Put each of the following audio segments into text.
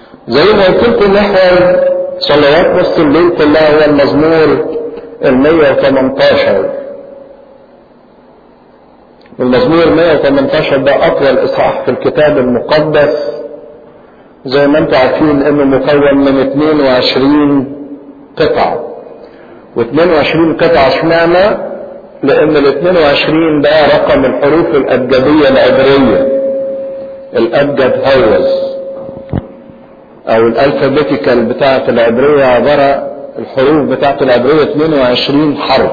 زي ما قلت لكم محور صلوات نص الليل كلها هو المزمور ال 118 المزمور 118 ده اطول اصحاح في الكتاب المقدس زي ما انتم عارفين انه مكون من 22 قطعه و22 قطعه اشمعنى؟ لان ال 22 ده رقم الحروف الابجديه العبريه الابجد هوز او الالفابيتيكال بتاعه العبريه عباره الحروف بتاعه العبريه 22 حرف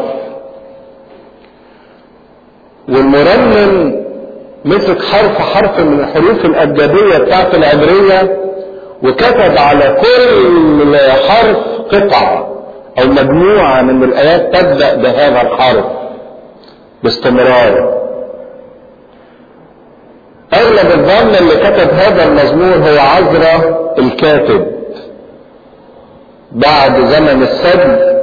والمرنم مسك حرف حرف من الحروف الابجديه بتاعه العبريه وكتب على كل حرف قطعه او مجموعه من الايات تبدا بهذا الحرف باستمرار اغلب الظن اللي كتب هذا المزمور هو عزرا الكاتب بعد زمن السبي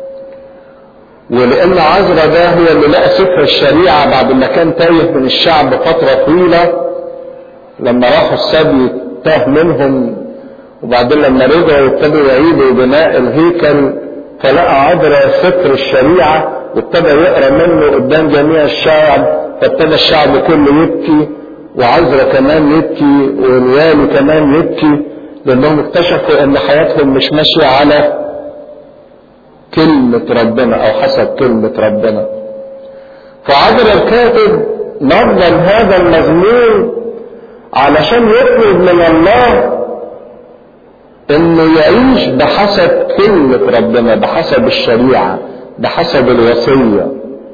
ولان عزرا ده هو اللي لقى سفر الشريعه بعد ما كان تايه من الشعب فتره طويله لما راحوا السبي تاه منهم وبعدين لما رجعوا ابتدوا يعيدوا بناء الهيكل فلقى عذرا سفر الشريعه وابتدى يقرا منه قدام جميع الشعب فابتدى الشعب كله يبكي وعذرا كمان يبكي والوالي كمان يبكي لانهم اكتشفوا ان حياتهم مش ماشيه على كلمة ربنا او حسب كلمة ربنا فعذرا الكاتب نظم هذا المزمور علشان يطلب من الله انه يعيش بحسب كلمة ربنا بحسب الشريعة بحسب الوصية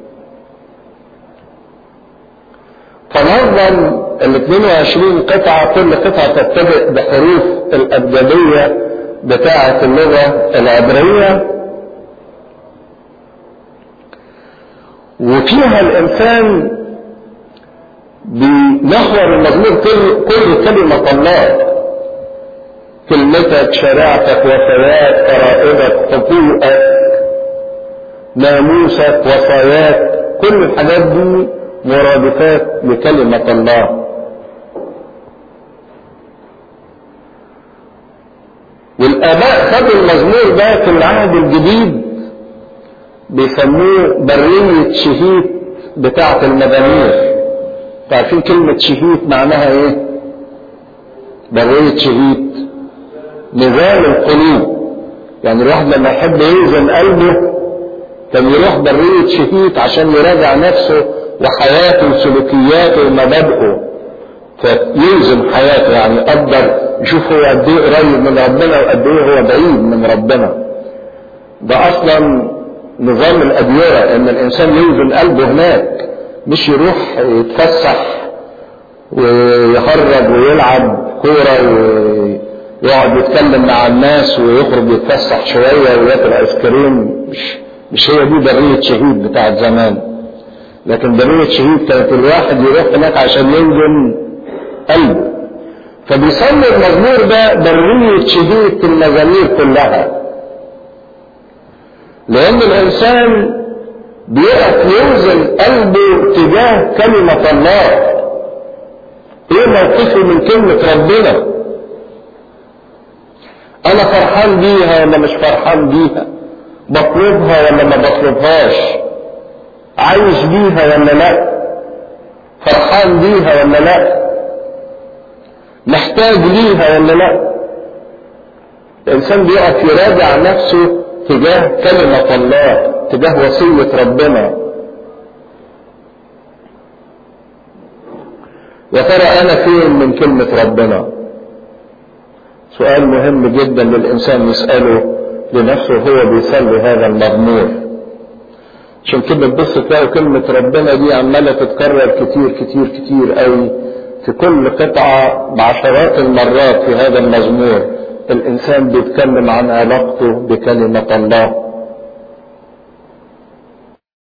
فنظم ال 22 قطعة كل قطعة تبتدئ بحروف الأبجدية بتاعة اللغة العبرية وفيها الإنسان بمحور المزمور كل, كل كلمة الله كلمتك شريعتك وفيات فرائضك حقوقك ناموسك وصاياك كل الحاجات دي مرادفات لكلمة الله والآباء خدوا المزمور ده في العهد الجديد بيسموه برية شهيد بتاعة المزامير عارفين كلمة شهيد معناها ايه؟ برية شهيد نزال القلوب يعني الواحد لما يحب يوزن قلبه كان يروح برية شهيد عشان يراجع نفسه وحياته وسلوكياته ومبادئه فيلزم حياته يعني يقدر يشوف هو قد ايه قريب من ربنا وقد ايه هو بعيد من ربنا ده اصلا نظام الاديره ان الانسان يوزن قلبه هناك مش يروح يتفسح ويخرج ويلعب كوره ويقعد يتكلم مع الناس ويخرج يتفسح شويه وياكل ايس كريم مش مش هي دي بريه شهيد بتاعت زمان لكن بريه شهيد كانت الواحد يروح هناك عشان يوزن قلبه فبيسمي المزمور ده برية شهيد المزامير كلها لأن الإنسان بيقف يوزن قلبه تجاه كلمة الله إيه موقفه من كلمة ربنا أنا فرحان بيها ولا مش فرحان بيها بطلبها ولا ما بطلبهاش عايش بيها ولا لا فرحان بيها ولا لا محتاج ليها ولا لا الانسان بيقف يراجع نفسه تجاه كلمة الله تجاه وصية ربنا يا ترى انا فين من كلمة ربنا سؤال مهم جدا للانسان يسأله لنفسه هو بيصلي هذا المضمور عشان كده تبص تلاقي كلمة ربنا دي عمالة تتكرر كتير كتير كتير قوي في كل قطعة بعشرات المرات في هذا المزمور الإنسان بيتكلم عن علاقته بكلمة الله